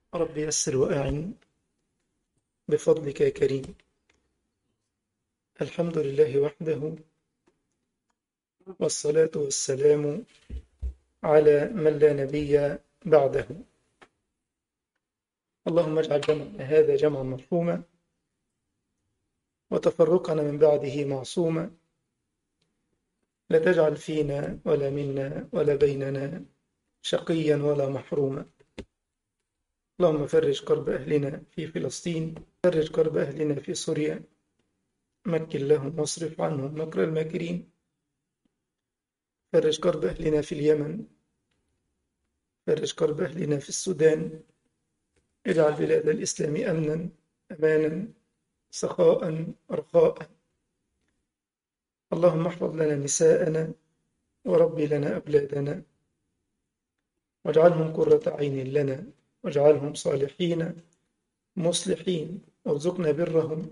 رب يسر وأعن بفضلك يا كريم الحمد لله وحده والصلاة والسلام على من لا نبي بعده اللهم اجعل جمعنا هذا جمعا مرحوما وتفرقنا من بعده معصوما لا تجعل فينا ولا منا ولا بيننا شقيا ولا محروما اللهم فرج كرب أهلنا في فلسطين فرج كرب أهلنا في سوريا مكن لهم واصرف عنهم مكر الماكرين فرج كرب أهلنا في اليمن فرج كرب أهلنا في السودان اجعل بلاد الإسلام أمنا أمانا سخاء رخاء اللهم احفظ لنا نساءنا وربي لنا أولادنا واجعلهم قرة عين لنا واجعلهم صالحين مصلحين وارزقنا برهم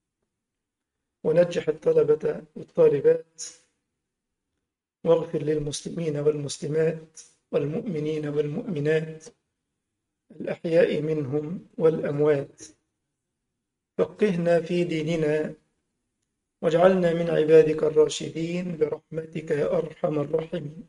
ونجح الطلبة والطالبات واغفر للمسلمين والمسلمات والمؤمنين والمؤمنات الأحياء منهم والأموات فقهنا في ديننا واجعلنا من عبادك الراشدين برحمتك يا أرحم الراحمين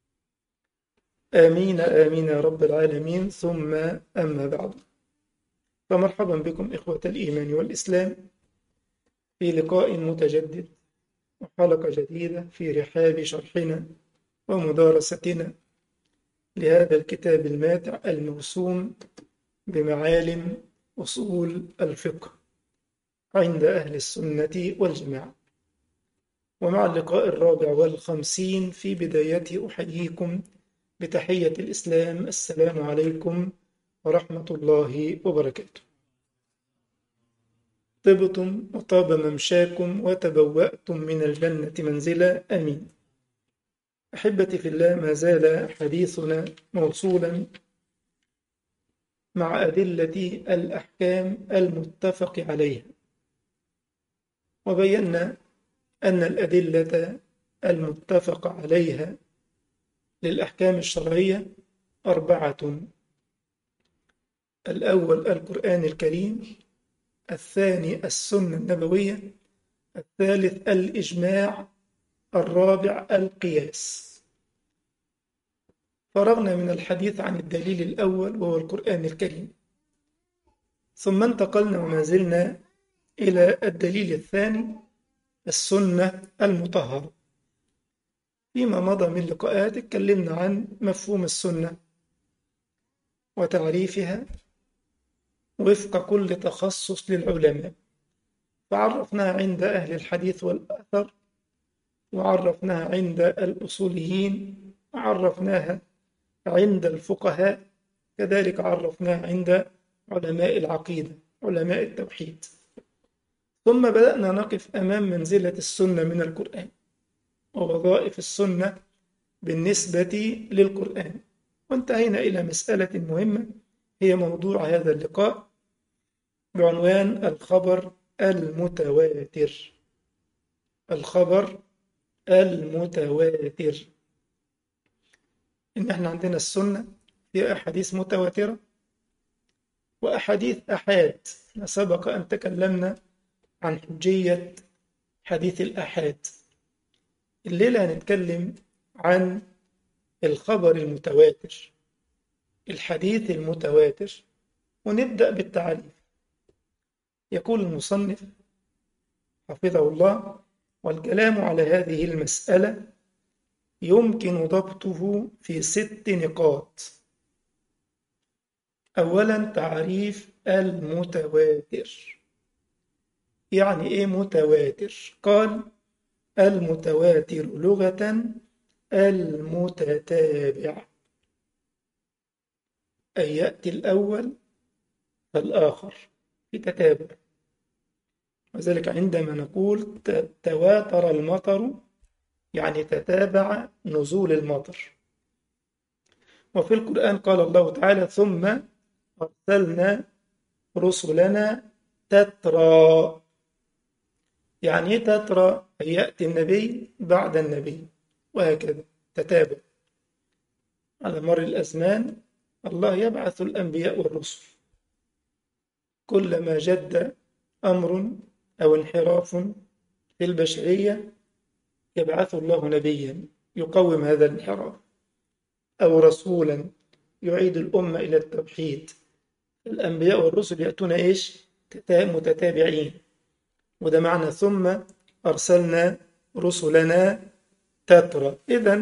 آمين آمين يا رب العالمين ثم أما بعد فمرحبا بكم إخوة الإيمان والإسلام في لقاء متجدد وحلقة جديدة في رحاب شرحنا ومدارستنا لهذا الكتاب الماتع الموسوم بمعالم أصول الفقه عند أهل السنة والجماعة ومع اللقاء الرابع والخمسين في بدايته أحييكم بتحية الإسلام السلام عليكم ورحمة الله وبركاته طبتم وطاب ممشاكم وتبوأتم من الجنة منزلا أمين أحبتي في الله ما زال حديثنا موصولا مع أدلة الأحكام المتفق عليها وبينا أن الأدلة المتفق عليها للأحكام الشرعية أربعة الأول القرآن الكريم الثاني السنة النبوية الثالث الإجماع الرابع القياس فرغنا من الحديث عن الدليل الأول وهو القرآن الكريم ثم انتقلنا وما زلنا إلى الدليل الثاني السنة المطهرة فيما مضى من لقاءات اتكلمنا عن مفهوم السنة وتعريفها وفق كل تخصص للعلماء فعرفناها عند أهل الحديث والأثر وعرفناها عند الأصوليين وعرفناها عند الفقهاء كذلك عرفناها عند علماء العقيدة علماء التوحيد ثم بدأنا نقف أمام منزلة السنة من القرآن ووظائف السنة بالنسبة للقرآن وانتهينا إلى مسألة مهمة هي موضوع هذا اللقاء بعنوان الخبر المتواتر الخبر المتواتر إن احنا عندنا السنة في أحاديث متواترة وأحاديث أحاد سبق أن تكلمنا عن حجية حديث الأحاد الليلة هنتكلم عن الخبر المتواتر الحديث المتواتر ونبدأ بالتعريف يقول المصنف حفظه الله والكلام على هذه المسألة يمكن ضبطه في ست نقاط أولا تعريف المتواتر يعني إيه متواتر؟ قال المتواتر لغة المتتابع أي يأتي الأول فالآخر في تتابع وذلك عندما نقول تواتر المطر يعني تتابع نزول المطر وفي القرآن قال الله تعالى ثم أرسلنا رسلنا تترى يعني ايه تترى يأتي النبي بعد النبي وهكذا تتابع على مر الأزمان الله يبعث الأنبياء والرسل كلما جد أمر أو انحراف في البشرية يبعث الله نبيا يقوم هذا الانحراف أو رسولا يعيد الأمة إلى التوحيد الأنبياء والرسل يأتون إيش متتابعين وده معنى ثم أرسلنا رسلنا تترى إذا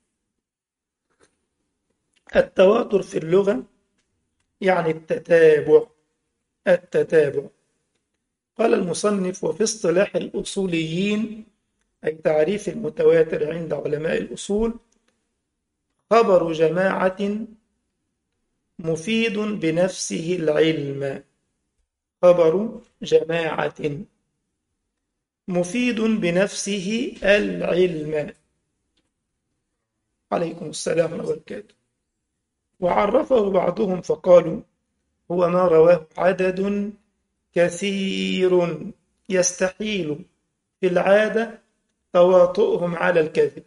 التواتر في اللغة يعني التتابع التتابع قال المصنف وفي اصطلاح الأصوليين أي تعريف المتواتر عند علماء الأصول خبر جماعة مفيد بنفسه العلم خبر جماعة مفيد بنفسه العلم عليكم السلام ورحمة الله وبركاته وعرفه بعضهم فقالوا هو ما رواه عدد كثير يستحيل في العادة تواطؤهم على الكذب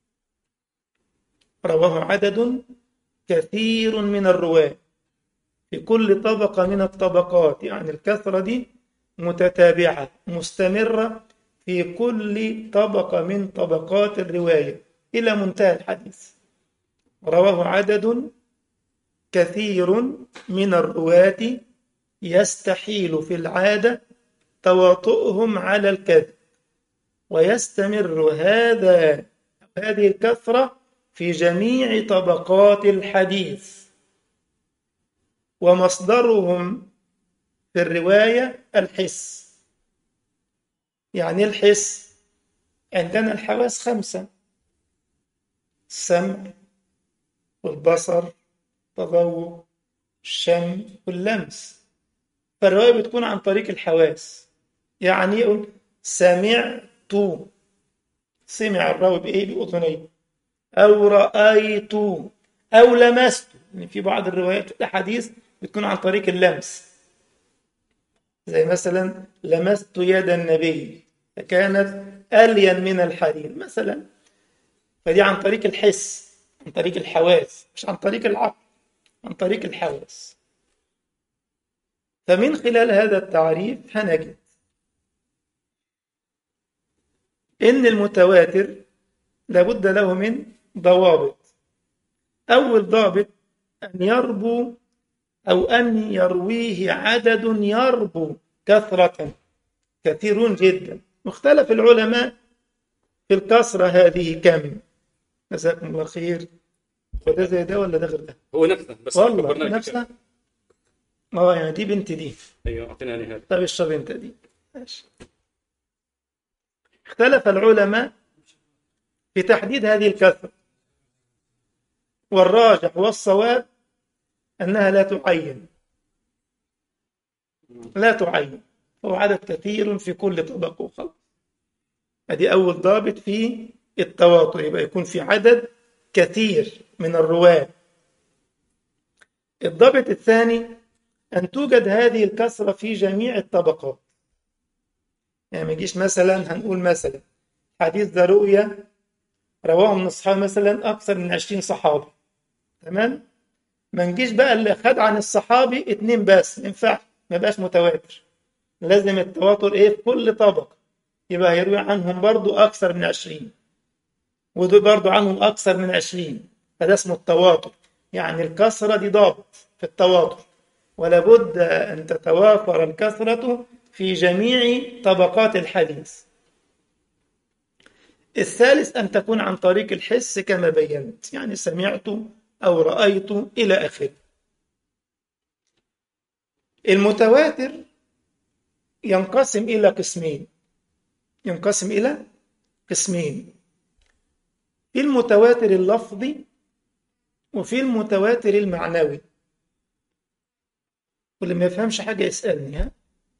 رواه عدد كثير من الرواة في كل طبقة من الطبقات يعني الكثرة دي متتابعة مستمرة في كل طبقة من طبقات الرواية إلى منتهى الحديث رواه عدد كثير من الرواة يستحيل في العادة تواطؤهم على الكذب ويستمر هذا هذه الكثرة في جميع طبقات الحديث ومصدرهم في الرواية الحس يعني الحس عندنا الحواس خمسة السمع والبصر التذوق الشم واللمس فالرواية بتكون عن طريق الحواس يعني يقول سمعت سمع الراوي بإيه بأذنيه أو رأيت أو لمست يعني في بعض الروايات الأحاديث بتكون عن طريق اللمس زي مثلا لمست يد النبي فكانت ألين من الحرير مثلا فدي عن طريق الحس عن طريق الحواس مش عن طريق العقل عن طريق الحواس فمن خلال هذا التعريف هنجد إن المتواتر لابد له من ضوابط أول ضابط أن يربو أو أن يرويه عدد يربو كثرة كثيرون جدا مختلف العلماء في الكثرة هذه كم جزاكم الله خير وده زي ده ولا ده غير ده هو نفسه بس والله كبرناه كده. نفسها اه يعني دي بنت دي ايوه اعطيني هذه طب اشرب انت دي ماشي اختلف العلماء في تحديد هذه الكثرة والراجح والصواب أنها لا تعين لا تعين هو عدد كثير في كل طبق وخلاص ادي أول ضابط في التواطؤ يبقى يكون في عدد كثير من الرواة الضابط الثاني أن توجد هذه الكثرة في جميع الطبقات يعني ما يجيش مثلا هنقول مثلا حديث ذا رؤيا رواه من الصحابة مثلا أكثر من 20 صحابي تمام ما نجيش بقى اللي خد عن الصحابي اتنين بس ما ينفعش ما يبقاش متواتر لازم التواتر ايه في كل طبقة يبقى هيروي عنهم برضو أكثر من 20 ودول برضو عنهم أكثر من 20 فده اسمه التواتر يعني الكثرة دي ضابط في التواتر ولا بد أن تتوافر الكثرة في جميع طبقات الحديث الثالث أن تكون عن طريق الحس كما بينت يعني سمعت أو رأيت إلى آخره المتواتر ينقسم إلى قسمين ينقسم إلى قسمين في المتواتر اللفظي وفي المتواتر المعنوي واللي ما يفهمش حاجة يسألني ها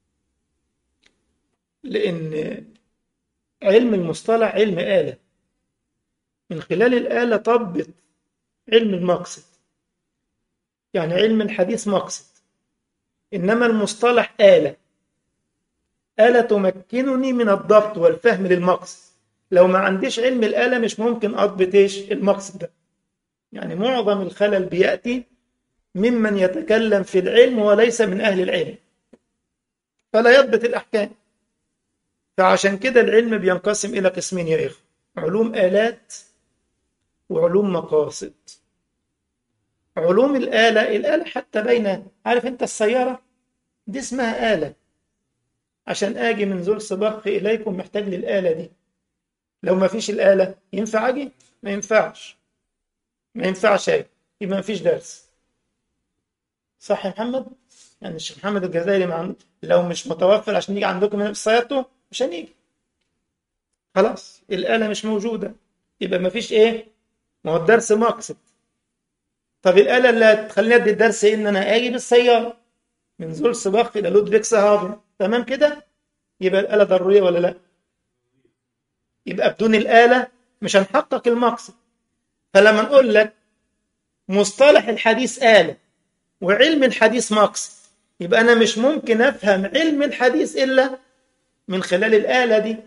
لأن علم المصطلح علم آلة من خلال الآلة طبت علم المقصد يعني علم الحديث مقصد إنما المصطلح آلة آلة تمكنني من الضبط والفهم للمقصد لو ما عنديش علم الآلة مش ممكن أضبط إيش المقصد ده يعني معظم الخلل بيأتي ممن يتكلم في العلم وليس من أهل العلم فلا يضبط الأحكام فعشان كده العلم بينقسم إلى قسمين يا إخوة علوم آلات وعلوم مقاصد علوم الآلة الآلة حتى بين عارف أنت السيارة دي اسمها آلة عشان أجي من زول سباق إليكم محتاج للآلة دي لو ما فيش الآلة ينفع أجي؟ ما ينفعش ما ينفعش أجي يبقى ما فيش درس صح يا محمد؟ يعني الشيخ محمد الجزائري مع... لو مش متوفر عشان يجي عندكم هنا في سيارته مش هنيجي خلاص الآلة مش موجودة يبقى ما فيش إيه؟ ما هو الدرس مقصد طب الآلة اللي هتخليني أدي الدرس إيه؟ إن أنا أجي بالسيارة من زول سباق إلى لودفيكس هافن تمام كده؟ يبقى الآلة ضرورية ولا لأ؟ يبقى بدون الآلة مش هنحقق المقصد فلما نقول لك مصطلح الحديث آلة وعلم الحديث مقصد يبقى أنا مش ممكن أفهم علم الحديث إلا من خلال الآلة دي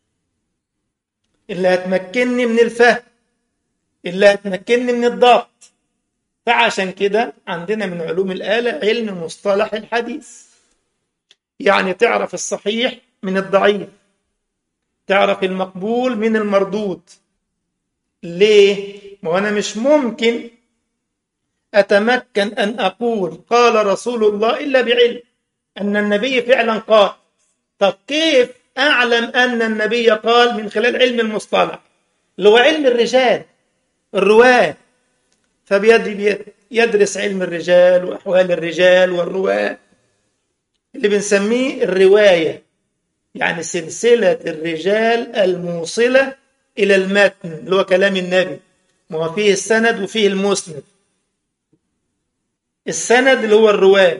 اللي هتمكنني من الفهم اللي هتمكنني من الضبط فعشان كده عندنا من علوم الآلة علم مصطلح الحديث يعني تعرف الصحيح من الضعيف تعرف المقبول من المردود ليه؟ ما أنا مش ممكن أتمكن أن أقول قال رسول الله إلا بعلم أن النبي فعلا قال طب كيف أعلم أن النبي قال من خلال علم المصطلح اللي هو علم الرجال الرواة فبيدرس علم الرجال وأحوال الرجال والرواة اللي بنسميه الرواية يعني سلسلة الرجال الموصلة إلى المتن اللي هو كلام النبي ما هو فيه السند وفيه المسند السند اللي هو الرواة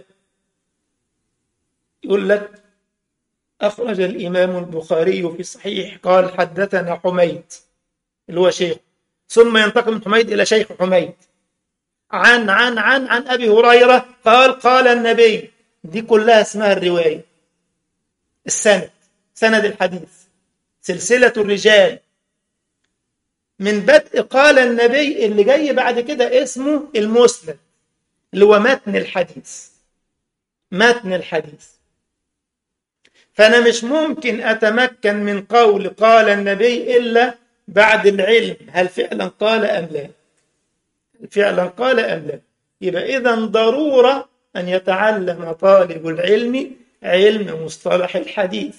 يقول لك أخرج الإمام البخاري في صحيح قال حدثنا حميد اللي هو شيخ ثم ينتقل من حميد إلى شيخ حميد عن عن عن عن أبي هريرة قال قال النبي دي كلها اسمها الرواية السند سند الحديث سلسلة الرجال من بدء قال النبي اللي جاي بعد كده اسمه المسند اللي هو متن الحديث متن الحديث فأنا مش ممكن أتمكن من قول قال النبي إلا بعد العلم هل فعلا قال أم لا فعلا قال أم لا يبقى إذا ضرورة أن يتعلم طالب العلم علم مصطلح الحديث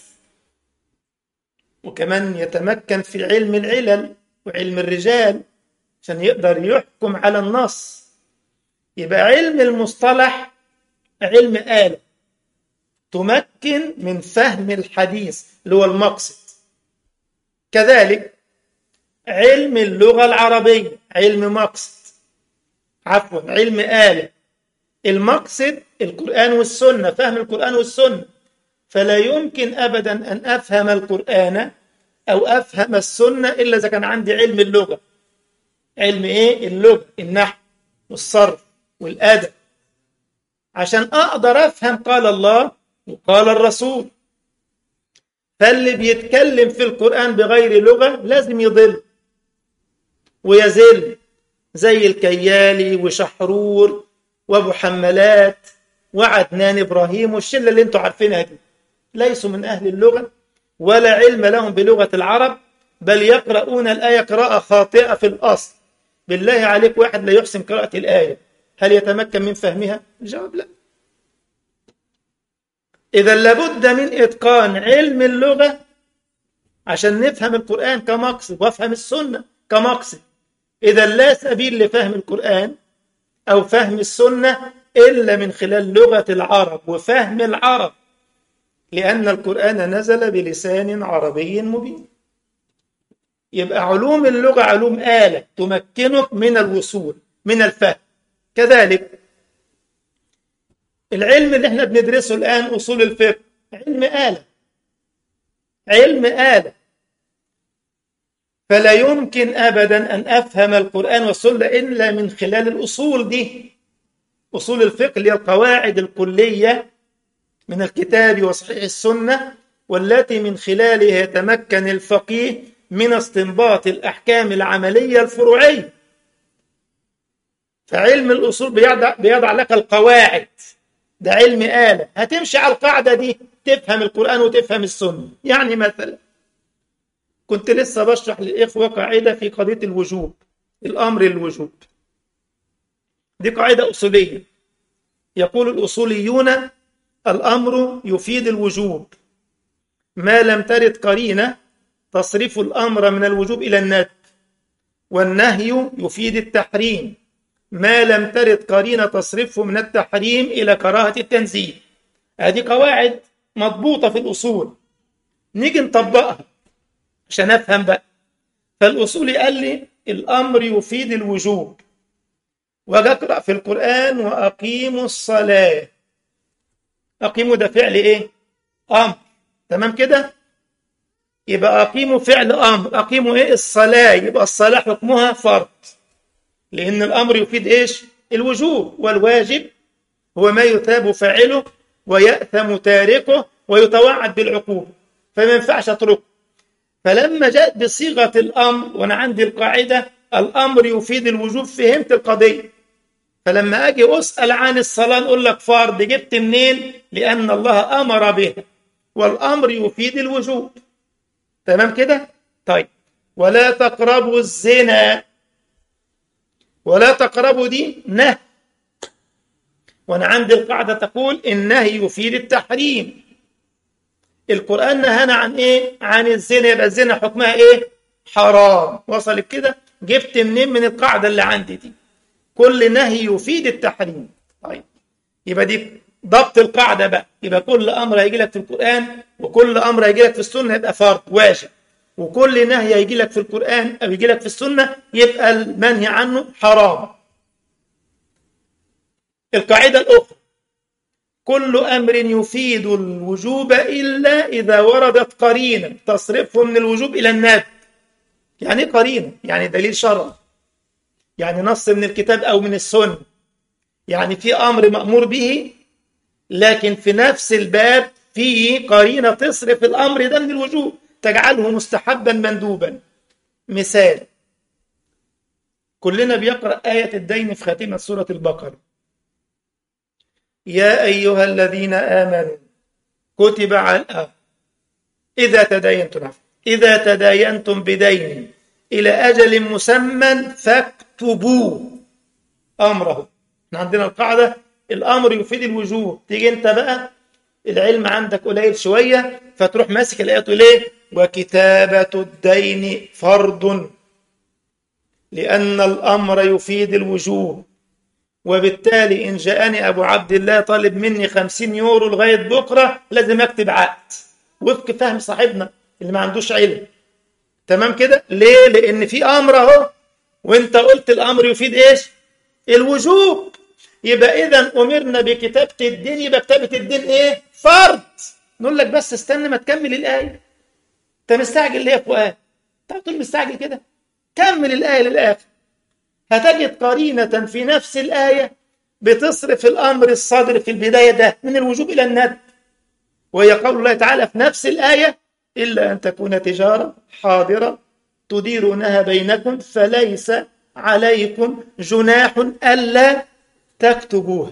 وكمان يتمكن في علم العلل وعلم الرجال عشان يقدر يحكم على النص يبقى علم المصطلح علم آلة تمكن من فهم الحديث اللي هو المقصد كذلك علم اللغة العربية علم مقصد عفوا علم آلة المقصد القرآن والسنة فهم القرآن والسنة فلا يمكن أبدا أن أفهم القرآن أو أفهم السنة إلا إذا كان عندي علم اللغة علم إيه؟ اللغة النحو والصرف والأدب عشان أقدر أفهم قال الله وقال الرسول فاللي بيتكلم في القرآن بغير لغة لازم يضل ويزل زي الكيالي وشحرور وابو حمالات وعدنان ابراهيم والشله اللي انتم عارفينها دي ليسوا من اهل اللغه ولا علم لهم بلغه العرب بل يقرؤون الايه قراءه خاطئه في الاصل بالله عليك واحد لا يحسن قراءه الايه هل يتمكن من فهمها الجواب لا اذا لابد من اتقان علم اللغه عشان نفهم القران كمقصد وافهم السنه كمقصد اذا لا سبيل لفهم القران أو فهم السنة إلا من خلال لغة العرب وفهم العرب لأن القرآن نزل بلسان عربي مبين يبقى علوم اللغة علوم آلة تمكنك من الوصول من الفهم كذلك العلم اللي احنا بندرسه الآن أصول الفقه علم آلة علم آلة فلا يمكن ابدا ان افهم القران والسنه الا من خلال الاصول دي اصول الفقه اللي هي القواعد الكليه من الكتاب وصحيح السنه والتي من خلالها يتمكن الفقيه من استنباط الاحكام العمليه الفروعيه فعلم الأصول بيضع, بيضع لك القواعد ده علم آلة هتمشي على القاعدة دي تفهم القرآن وتفهم السنة يعني مثلا كنت لسه بشرح للإخوة قاعدة في قضية الوجوب الأمر الوجوب دي قاعدة أصولية يقول الأصوليون الأمر يفيد الوجوب ما لم ترد قرينة تصرف الأمر من الوجوب إلى الندب والنهي يفيد التحريم ما لم ترد قرينة تصرفه من التحريم إلى كراهة التنزيه هذه قواعد مضبوطة في الأصول نيجي نطبقها عشان أفهم بقى فالأصولي قال لي الأمر يفيد الوجوب واجي أقرأ في القرآن وأقيموا الصلاة أقيموا ده فعل إيه؟ أمر تمام كده؟ يبقى أقيموا فعل أمر أقيموا إيه؟ الصلاة يبقى الصلاة حكمها فرض لأن الأمر يفيد إيش؟ الوجوب والواجب هو ما يثاب فاعله ويأثم تاركه ويتوعد بالعقوبة فما ينفعش أتركه فلما جاء بصيغة الأمر وأنا عندي القاعدة الأمر يفيد الوجوب فهمت القضية فلما أجي أسأل عن الصلاة نقول لك فرض جبت منين؟ لأن الله أمر بها والأمر يفيد الوجوب تمام كده؟ طيب ولا تقربوا الزنا ولا تقربوا دي نهي وانا عندي القاعده تقول النهي يفيد التحريم القران نهانا عن ايه عن الزنا يبقى الزنا حكمها ايه حرام وصلت كده جبت منين من القاعده اللي عندي دي كل نهي يفيد التحريم طيب يبقى دي ضبط القاعده بقى يبقى كل امر هيجي لك في القران وكل امر هيجي لك في السنه يبقى فرض واجب وكل نهي هيجي لك في القرآن أو يجي لك في السنة يبقى المنهي عنه حرام القاعدة الأخرى كل أمر يفيد الوجوب إلا إذا وردت قرينة تصرفه من الوجوب إلى الندب يعني قرينة يعني دليل شرع يعني نص من الكتاب أو من السنة يعني في أمر مأمور به لكن في نفس الباب في قرينة تصرف الأمر ده من الوجوب تجعله مستحبا مندوبا مثال كلنا بيقرأ آية الدين في خاتمة سورة البقرة يا أيها الذين آمنوا كتب على إذا تداينتم إذا تداينتم بدين إلى أجل مسمى فاكتبوه أمره احنا عندنا القاعدة الأمر يفيد الوجوب تيجي أنت بقى العلم عندك قليل شوية فتروح ماسك الآية تقول إيه وكتابة الدين فرض لأن الأمر يفيد الوجوب وبالتالي إن جاءني أبو عبد الله طالب مني خمسين يورو لغاية بكرة لازم أكتب عقد وفق فهم صاحبنا اللي ما عندوش علم تمام كده ليه لأن في أمر أهو وانت قلت الأمر يفيد إيش الوجوب يبقى إذا أمرنا بكتابة الدين يبقى كتابة الدين إيه فرض نقول لك بس استنى ما تكمل الآية انت مستعجل ليه يا اخوان انت بتقول مستعجل كده كمل الايه للاخر هتجد قرينه في نفس الايه بتصرف الامر الصادر في البدايه ده من الوجوب الى الندب وهي قول الله تعالى في نفس الايه الا ان تكون تجاره حاضره تديرونها بينكم فليس عليكم جناح الا تكتبوها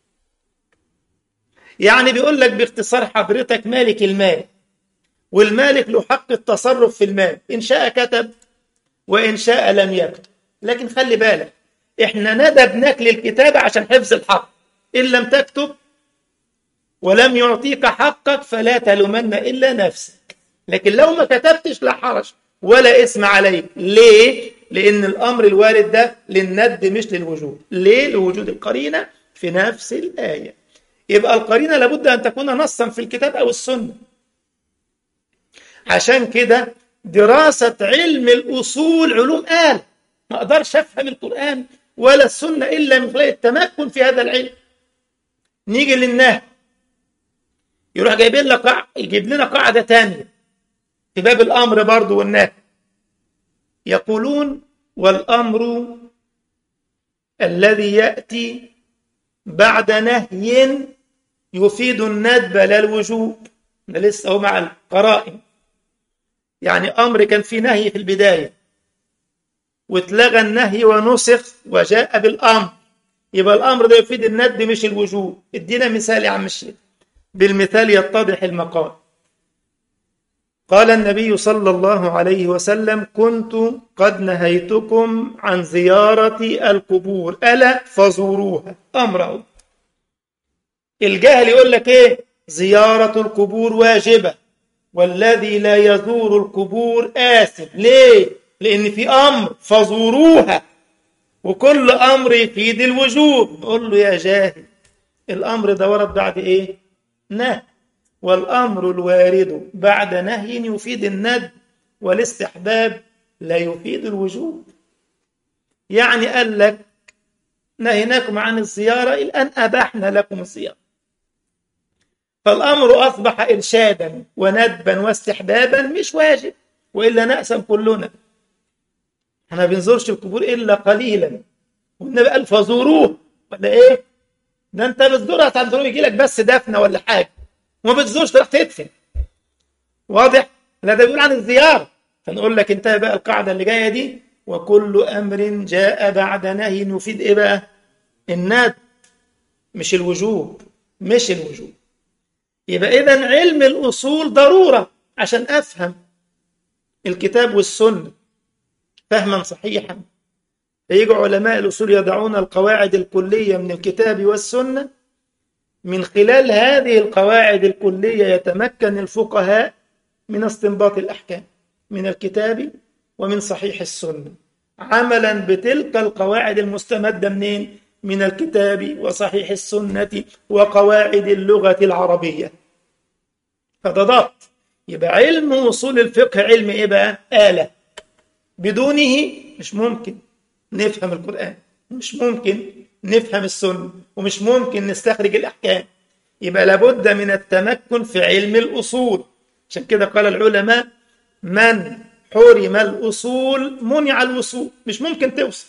يعني بيقول لك باختصار حضرتك مالك المال والمالك له حق التصرف في المال إن شاء كتب وإن شاء لم يكتب لكن خلي بالك إحنا ندبناك للكتابة عشان حفظ الحق إن لم تكتب ولم يعطيك حقك فلا تلومن إلا نفسك لكن لو ما كتبتش لا حرج ولا اسم عليك ليه؟ لأن الأمر الوارد ده للند مش للوجود ليه؟ لوجود القرينة في نفس الآية يبقى القرينة لابد أن تكون نصا في الكتاب أو السنة عشان كده دراسة علم الأصول علوم آل ما أقدرش أفهم القرآن ولا السنة إلا من خلال التمكن في هذا العلم نيجي للنهي يروح جايبين لك قاع... يجيب لنا قاعدة تانية في باب الأمر برضو والنهي يقولون والأمر الذي يأتي بعد نهي يفيد الندب لا الوجوب أنا لسه هو مع القرائن يعني أمر كان فيه نهي في البداية واتلغى النهي ونسخ وجاء بالأمر يبقى الأمر ده يفيد الند مش الوجوب ادينا مثال يا عم الشيخ بالمثال يتضح المقال قال النبي صلى الله عليه وسلم كنت قد نهيتكم عن زيارة القبور ألا فزوروها أمره الجهل يقول لك إيه زيارة القبور واجبة والذي لا يزور القبور آثم ليه لأن في أمر فزوروها وكل أمر يفيد الوجوب قول له يا جاهل الأمر ده ورد بعد إيه نهي والأمر الوارد بعد نهي يفيد الند والاستحباب لا يفيد الوجوب يعني قال لك نهيناكم عن الزيارة الآن أبحنا لكم الزيارة فالأمر أصبح إرشادا وندبا واستحبابا مش واجب وإلا نأسم كلنا احنا بنزورش القبور إلا قليلا والنبي قال فزوروه ولا إيه ده أنت بتزورها هتزوره يجي لك بس دفنة ولا حاجة وما بتزورش تروح تدفن واضح لا ده بيقول عن الزيارة فنقول لك انتهى بقى القاعدة اللي جاية دي وكل أمر جاء بعد نهي يفيد إيه بقى الند مش الوجوب مش الوجوب يبقى إذا علم الأصول ضرورة عشان أفهم الكتاب والسنة فهما صحيحا فيجي علماء الأصول يضعون القواعد الكلية من الكتاب والسنة من خلال هذه القواعد الكلية يتمكن الفقهاء من استنباط الأحكام من الكتاب ومن صحيح السنة عملا بتلك القواعد المستمدة منين؟ من الكتاب وصحيح السنة وقواعد اللغة العربية فده ضبط يبقى علم وصول الفقه علم ايه بقى؟ آلة بدونه مش ممكن نفهم القرآن مش ممكن نفهم السنة ومش ممكن نستخرج الأحكام يبقى لابد من التمكن في علم الأصول عشان كده قال العلماء من حرم الأصول منع الوصول مش ممكن توصل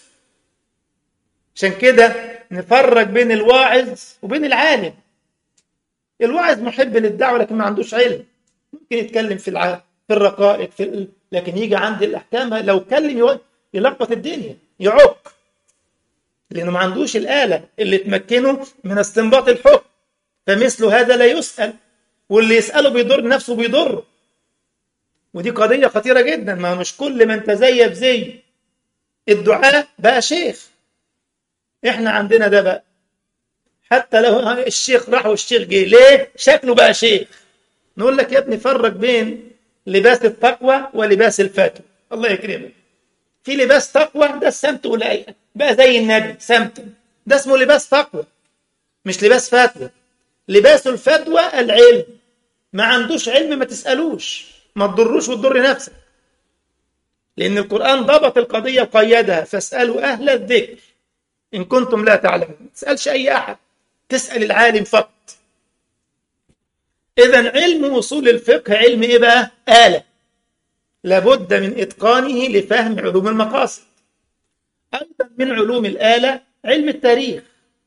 عشان كده نفرق بين الواعظ وبين العالم الواعظ محب للدعوة لكن ما عندوش علم ممكن يتكلم في الع... في الرقائق في ال... لكن يجي عند الأحكام لو كلم يلخبط الدنيا يعق لأنه ما عندوش الآلة اللي تمكنه من استنباط الحكم فمثل هذا لا يسأل واللي يسأله بيضر نفسه بيضره ودي قضية خطيرة جدا ما مش كل من تزيف زي الدعاء بقى شيخ احنا عندنا ده بقى حتى لو الشيخ راح والشيخ جه ليه شكله بقى شيخ نقول لك يا ابني فرق بين لباس التقوى ولباس الفتوى الله يكرمك في لباس تقوى ده السمت قليل بقى زي النبي سمت ده اسمه لباس تقوى مش لباس فتوى لباس الفتوى العلم ما عندوش علم ما تسألوش ما تضروش وتضر نفسك لأن القرآن ضبط القضية وقيدها فاسألوا أهل الذكر إن كنتم لا تعلمون ما تسألش أي أحد تسأل العالم فقط إذا علم وصول الفقه علم إيه بقى؟ آلة لابد من إتقانه لفهم علوم المقاصد أيضا من علوم الآلة علم التاريخ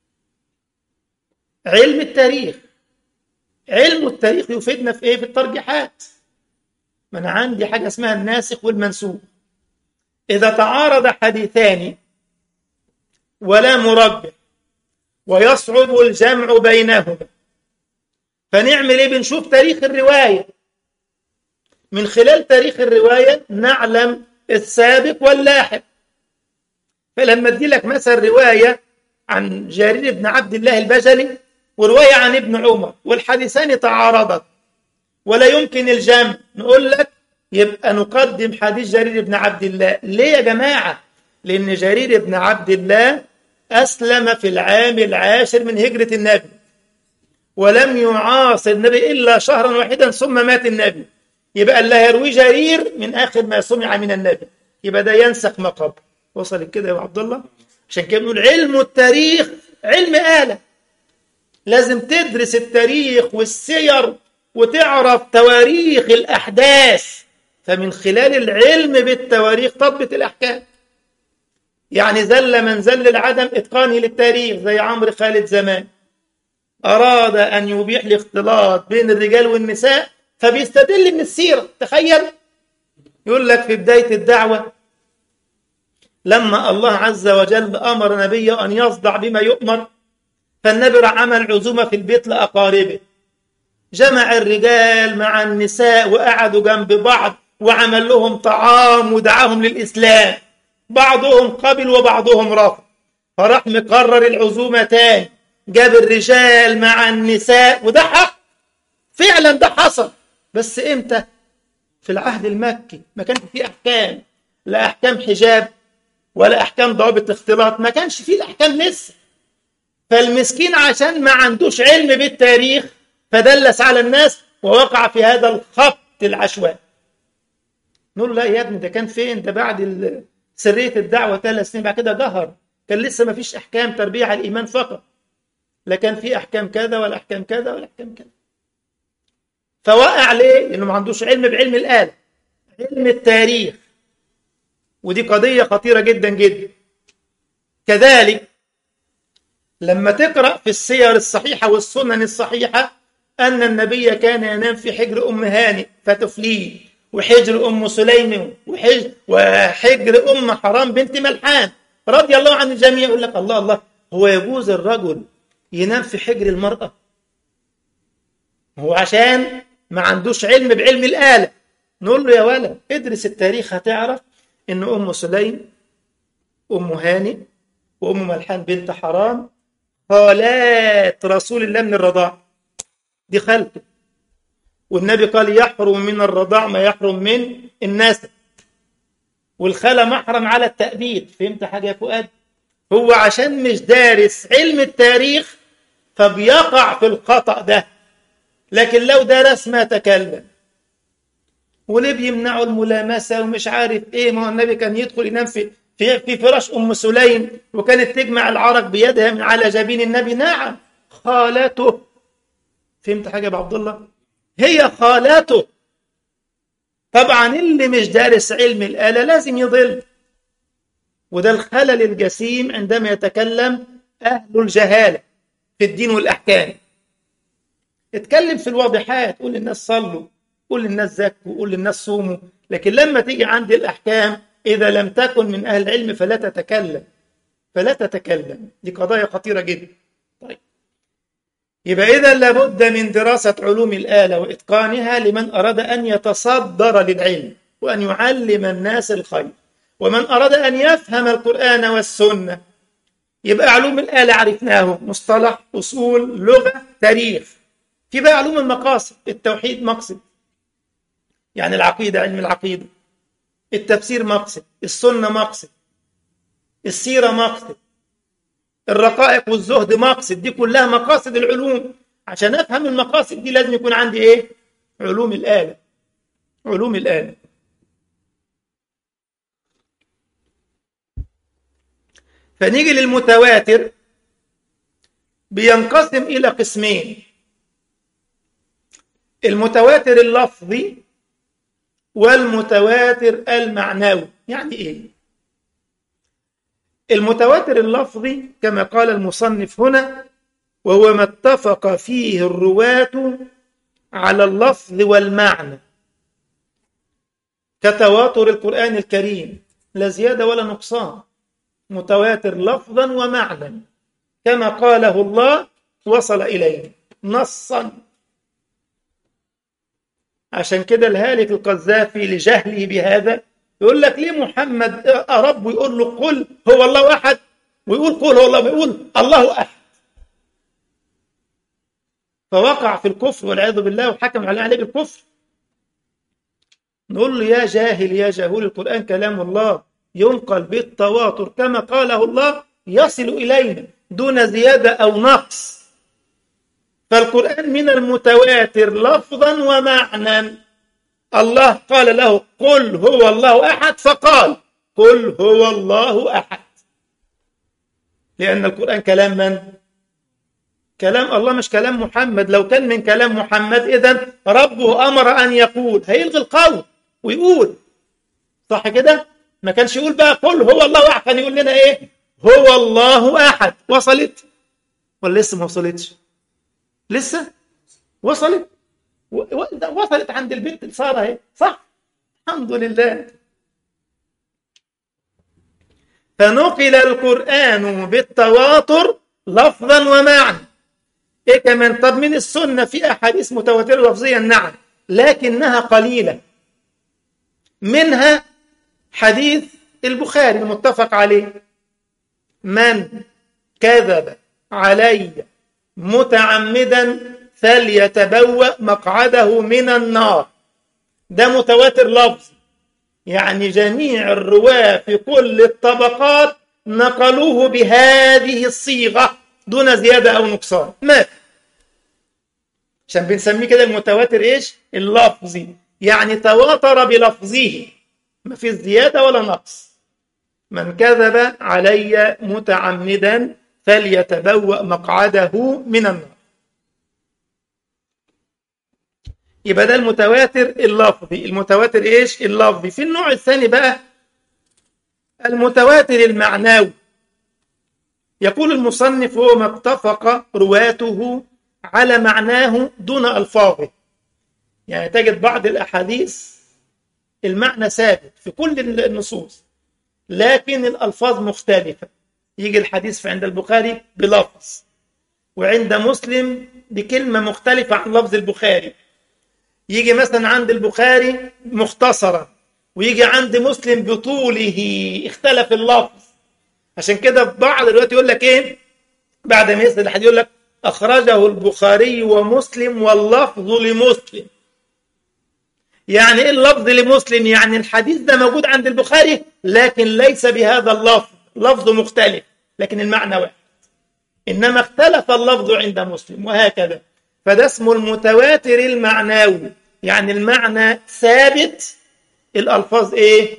علم التاريخ علم التاريخ يفيدنا في إيه؟ في الترجيحات ما أنا عندي حاجة اسمها الناسخ والمنسوخ إذا تعارض حديثان ولا مرجح ويصعب الجمع بينهما فنعمل ايه بنشوف تاريخ الرواية من خلال تاريخ الرواية نعلم السابق واللاحق فلما ادي لك مثلا رواية عن جرير بن عبد الله البجلي ورواية عن ابن عمر والحديثان تعارضت ولا يمكن الجمع نقول لك يبقى نقدم حديث جرير بن عبد الله ليه يا جماعة لأن جرير بن عبد الله أسلم في العام العاشر من هجرة النبي ولم يعاصر النبي إلا شهرا واحدا ثم مات النبي يبقى اللي هيروي جرير من آخر ما سمع من النبي يبقى ده ينسخ ما قبل وصل كده يا عبد الله عشان كده بنقول علم التاريخ علم آلة لازم تدرس التاريخ والسير وتعرف تواريخ الأحداث فمن خلال العلم بالتواريخ تضبط الأحكام يعني زل من زل العدم إتقانه للتاريخ زي عمرو خالد زمان أراد أن يبيح الاختلاط بين الرجال والنساء فبيستدل من السيرة تخيل يقول لك في بداية الدعوة لما الله عز وجل أمر نبيه أن يصدع بما يؤمر فالنبي راح عمل عزومة في البيت لأقاربه جمع الرجال مع النساء وقعدوا جنب بعض وعمل لهم طعام ودعاهم للإسلام بعضهم قبل وبعضهم رفض فراح مقرر العزومة تاني جاب الرجال مع النساء وده حق فعلا ده حصل بس امتى في العهد المكي ما كانش فيه احكام لا احكام حجاب ولا احكام ضوابط اختلاط ما كانش فيه الاحكام لسه فالمسكين عشان ما عندوش علم بالتاريخ فدلس على الناس ووقع في هذا الخط العشوائي نقول لا يا ابني ده كان فين ده بعد سرية الدعوة ثلاث سنين بعد كده جهر كان لسه ما فيش احكام تربية على الايمان فقط لا كان في احكام كذا ولا احكام كذا ولا احكام كذا فوقع ليه؟ لانه ما عندوش علم بعلم الآلة علم التاريخ ودي قضية خطيرة جدا جدا كذلك لما تقرأ في السير الصحيحة والسنن الصحيحة أن النبي كان ينام في حجر أم هانئ فتفليه وحجر أم سليم وحجر, وحجر أم حرام بنت ملحان رضي الله عن الجميع يقول لك الله الله هو يجوز الرجل ينام في حجر المرأة هو عشان ما عندوش علم بعلم الآلة نقول له يا ولد ادرس التاريخ هتعرف ان ام سليم ام هانئ وام ملحان بنت حرام خالات رسول الله من الرضاع دي خالته والنبي قال يحرم من الرضاع ما يحرم من النسب والخالة محرم على التأبيد فهمت حاجة يا فؤاد هو عشان مش دارس علم التاريخ فبيقع في الخطأ ده لكن لو درس ما تكلم وليه بيمنعوا الملامسة ومش عارف ايه ما هو النبي كان يدخل ينام في في في فراش ام سليم وكانت تجمع العرق بيدها من على جبين النبي نعم خالته فهمت حاجه يا عبد الله هي خالته طبعا اللي مش دارس علم الآلة لازم يضل وده الخلل الجسيم عندما يتكلم أهل الجهالة في الدين والأحكام اتكلم في الواضحات قول للناس صلوا قول للناس زكوا قول للناس صوموا لكن لما تيجي عند الأحكام إذا لم تكن من أهل العلم فلا تتكلم فلا تتكلم دي قضايا خطيرة جدا طيب يبقى إذا لابد من دراسة علوم الآلة وإتقانها لمن أراد أن يتصدر للعلم وأن يعلم الناس الخير ومن أراد أن يفهم القرآن والسنة يبقى علوم الآلة عرفناه مصطلح أصول لغة تاريخ في بقى علوم المقاصد التوحيد مقصد يعني العقيدة علم العقيدة التفسير مقصد السنة مقصد السيرة مقصد الرقائق والزهد مقصد دي كلها مقاصد العلوم عشان افهم المقاصد دي لازم يكون عندي ايه علوم الآلة علوم الآلة فنيجي للمتواتر بينقسم إلى قسمين المتواتر اللفظي والمتواتر المعنوي يعني ايه المتواتر اللفظي كما قال المصنف هنا وهو ما اتفق فيه الرواة على اللفظ والمعنى كتواتر القرآن الكريم لا زيادة ولا نقصان متواتر لفظا ومعنى كما قاله الله وصل إليه نصا عشان كده الهالك القذافي لجهله بهذا يقول لك ليه محمد رب ويقول له قل هو الله احد ويقول قل هو الله ويقول الله احد فوقع في الكفر والعياذ بالله وحكم عليه بالكفر نقول له يا جاهل يا جاهول القرآن كلام الله ينقل بالتواتر كما قاله الله يصل إلينا دون زيادة أو نقص فالقرآن من المتواتر لفظا ومعنى الله قال له قل هو الله أحد فقال قل هو الله أحد لأن القرآن كلام من؟ كلام الله مش كلام محمد لو كان من كلام محمد إذا ربه أمر أن يقول هيلغي القول ويقول صح كده؟ ما كانش يقول بقى قل هو الله أحد كان يقول لنا إيه؟ هو الله أحد وصلت؟ ولا لسه ما وصلتش؟ لسه؟ وصلت؟ وصلت عند البنت سارة اهي صح الحمد لله فنقل القرآن بالتواتر لفظا ومعنى ايه كمان طب من السنة في أحاديث متواترة لفظيا نعم لكنها قليلة منها حديث البخاري المتفق عليه من كذب علي متعمدا فليتبوأ مقعده من النار ده متواتر لفظي يعني جميع الرواة في كل الطبقات نقلوه بهذه الصيغة دون زيادة أو نقصان ما عشان بنسميه كده المتواتر إيش اللفظي يعني تواتر بلفظه ما في زيادة ولا نقص من كذب علي متعمدا فليتبوأ مقعده من النار يبقى ده المتواتر اللفظي المتواتر ايش اللفظي في النوع الثاني بقى المتواتر المعنوي يقول المصنف هو ما اتفق رواته على معناه دون الفاظه يعني تجد بعض الاحاديث المعنى ثابت في كل النصوص لكن الالفاظ مختلفه يجي الحديث عند البخاري بلفظ وعند مسلم بكلمه مختلفه عن لفظ البخاري يجي مثلا عند البخاري مختصرا ويجي عند مسلم بطوله اختلف اللفظ عشان كده في بعض الوقت يقول لك ايه بعد ما يسال الحديث يقول لك اخرجه البخاري ومسلم واللفظ لمسلم يعني ايه اللفظ لمسلم يعني الحديث ده موجود عند البخاري لكن ليس بهذا اللفظ لفظ مختلف لكن المعنى واحد انما اختلف اللفظ عند مسلم وهكذا فده اسمه المتواتر المعنوي يعني المعنى ثابت الألفاظ إيه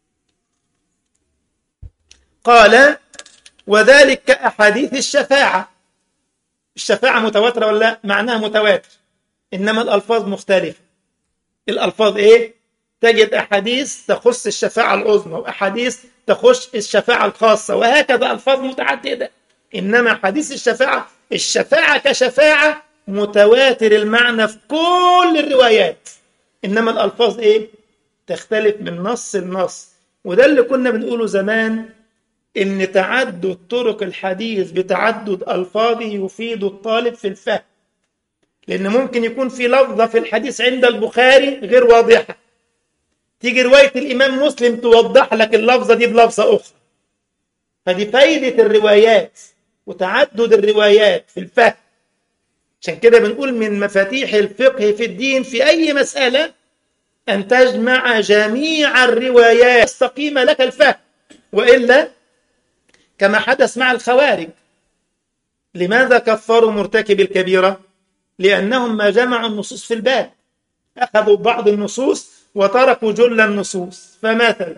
قال وذلك كأحاديث الشفاعة الشفاعة متواترة ولا لا معناها متواتر إنما الألفاظ مختلفة الألفاظ إيه تجد أحاديث تخص الشفاعة العظمى وأحاديث تخص الشفاعة الخاصة وهكذا ألفاظ متعددة إنما حديث الشفاعة الشفاعة كشفاعة متواتر المعنى في كل الروايات إنما الألفاظ إيه؟ تختلف من نص لنص وده اللي كنا بنقوله زمان إن تعدد طرق الحديث بتعدد ألفاظه يفيد الطالب في الفهم لأن ممكن يكون في لفظة في الحديث عند البخاري غير واضحة تيجي رواية الإمام مسلم توضح لك اللفظة دي بلفظة أخرى فدي فايدة الروايات وتعدد الروايات في الفهم عشان كده بنقول من مفاتيح الفقه في الدين في أي مسألة أن تجمع جميع الروايات تستقيم لك الفهم وإلا كما حدث مع الخوارج لماذا كفروا مرتكب الكبيرة؟ لأنهم ما جمعوا النصوص في الباب أخذوا بعض النصوص وتركوا جل النصوص فمثلا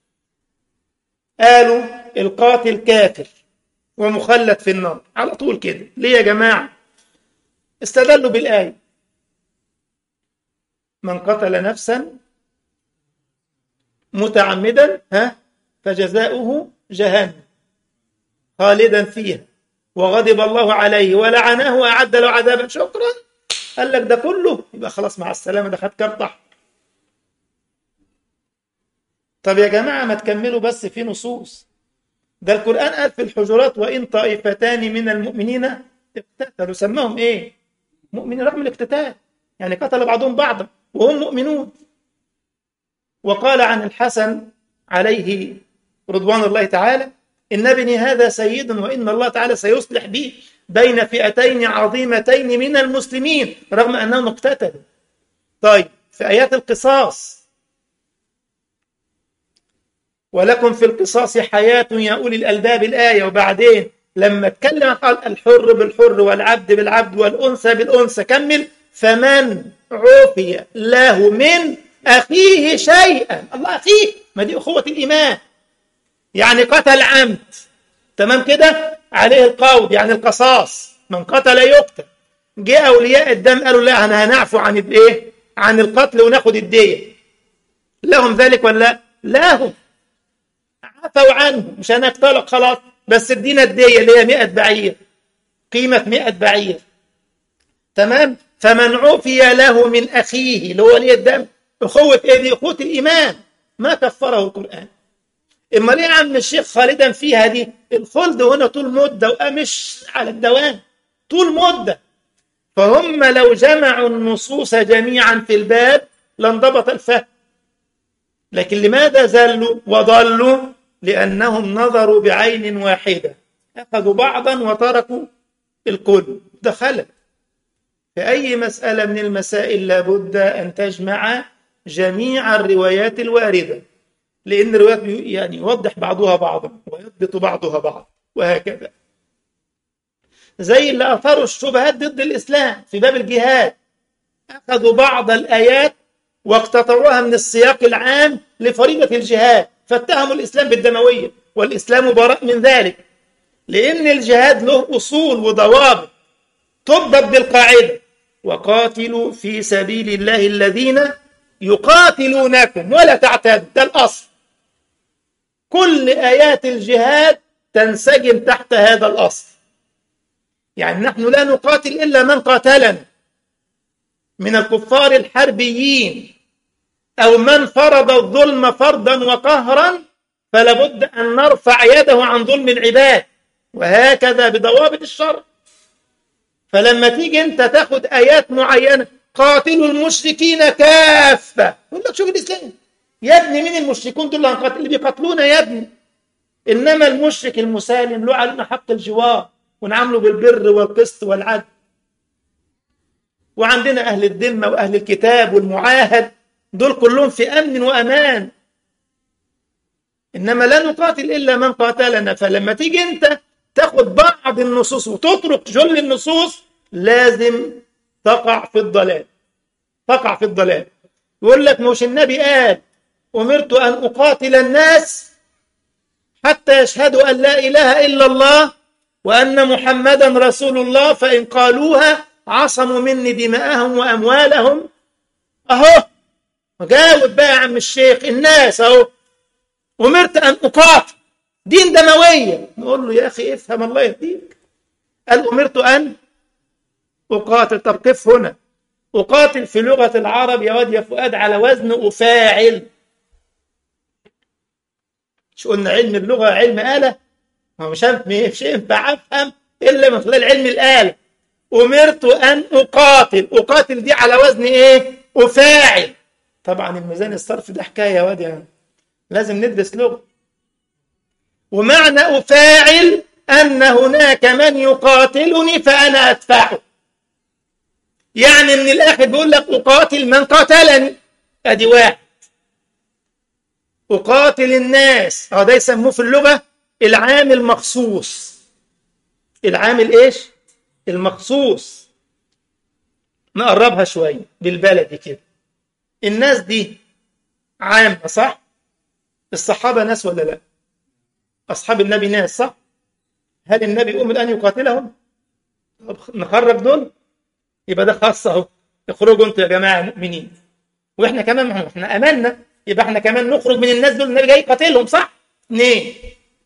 قالوا القاتل كافر ومخلد في النار على طول كده ليه يا جماعة استدلوا بالآية من قتل نفسا متعمدا ها فجزاؤه جهنم خالدا فيها وغضب الله عليه ولعنه وأعد له عذابا شكرا قال لك ده كله يبقى خلاص مع السلامة ده خد كارت أحمر طب يا جماعة ما تكملوا بس في نصوص ده القرآن قال في الحجرات وإن طائفتان من المؤمنين اقتتلوا سماهم إيه؟ مؤمنين رغم الاقتتال يعني قتل بعضهم بعضا وهم مؤمنون وقال عن الحسن عليه رضوان الله تعالى إن ابني هذا سيد وإن الله تعالى سيصلح به بين فئتين عظيمتين من المسلمين رغم أنهم اقتتلوا طيب في آيات القصاص ولكم في القصاص حياة يا أولي الألباب الآية وبعدين لما اتكلم قال الحر بالحر والعبد بالعبد والأنثى بالأنثى كمل فمن عفي له من أخيه شيئا الله أخيه ما دي أخوة الإيمان يعني قتل عمد تمام كده عليه القود يعني القصاص من قتل يقتل جاء أولياء الدم قالوا لا أنا هنعفو عن الإيه عن القتل وناخد الدية لهم ذلك ولا لا لهم عفوا عنه مش هنقتلك خلاص بس ادينا الدية اللي هي 100 بعير قيمة 100 بعير تمام فمن عفي له من أخيه اللي هو ولي الدم أخوة إيه دي أخوة الإيمان ما كفره القرآن امال ايه يا عم الشيخ خالدا فيها دي الخلد هنا طول مده ومش على الدوام طول مده فهم لو جمعوا النصوص جميعا في الباب لانضبط الفهم لكن لماذا زلوا وضلوا لانهم نظروا بعين واحده اخذوا بعضا وتركوا الكل ده خلل في اي مساله من المسائل لابد ان تجمع جميع الروايات الوارده لأن الروايات يعني يوضح بعضها بعضا ويضبط بعضها بعض وهكذا زي اللي أثاروا الشبهات ضد الإسلام في باب الجهاد أخذوا بعض الآيات واقتطعوها من السياق العام لفريضة الجهاد فاتهموا الإسلام بالدموية والإسلام براء من ذلك لأن الجهاد له أصول وضوابط تضبط بالقاعدة وقاتلوا في سبيل الله الذين يقاتلونكم ولا تعتدوا ده الأصل كل آيات الجهاد تنسجم تحت هذا الأصل يعني نحن لا نقاتل إلا من قاتلنا من الكفار الحربيين أو من فرض الظلم فرضا وقهرا فلا بد أن نرفع يده عن ظلم العباد وهكذا بضوابط الشرع فلما تيجي أنت تاخد آيات معينة قاتلوا المشركين كافة يقول لك شوف الإسلام يا ابني مين المشركون دول اللي بيقاتلونا يا ابني إنما المشرك المسالم له علينا حق الجوار ونعامله بالبر والقسط والعدل وعندنا أهل الذمة وأهل الكتاب والمعاهد دول كلهم في أمن وأمان إنما لا نقاتل إلا من قاتلنا فلما تيجي أنت تاخد بعض النصوص وتترك جل النصوص لازم تقع في الضلال تقع في الضلال يقول لك مش النبي قال أمرت أن أقاتل الناس حتى يشهدوا أن لا إله إلا الله وأن محمدا رسول الله فإن قالوها عصموا مني دماءهم وأموالهم أهو جاوب بقى يا عم الشيخ الناس أهو أمرت أن أقاتل دين دموية نقول له يا أخي افهم الله يهديك قال أمرت أن أقاتل طب قف هنا أقاتل في لغة العرب يا واد يا فؤاد على وزن أفاعل مش قلنا علم اللغة علم آلة ما مش مش ينفع أفهم إلا من خلال علم الآلة أمرت أن أقاتل أقاتل دي على وزن إيه أفاعل طبعا الميزان الصرف ده حكاية يا واد يعني لازم ندرس لغة ومعنى أفاعل أن هناك من يقاتلني فأنا أدفعه يعني من الآخر بيقول لك أقاتل من قاتلني أدي واحد أقاتل الناس هذا يسموه في اللغة العام المخصوص العامل إيش المخصوص نقربها شوية بالبلدي كده الناس دي عامة صح الصحابة ناس ولا لا أصحاب النبي ناس صح هل النبي يقوم الآن يقاتلهم طب نخرج دول يبقى ده خاص اهو اخرجوا انتوا يا جماعه مؤمنين واحنا كمان احنا امنا يبقى احنا كمان نخرج من الناس دول النبي جاي يقاتلهم صح؟ اثنين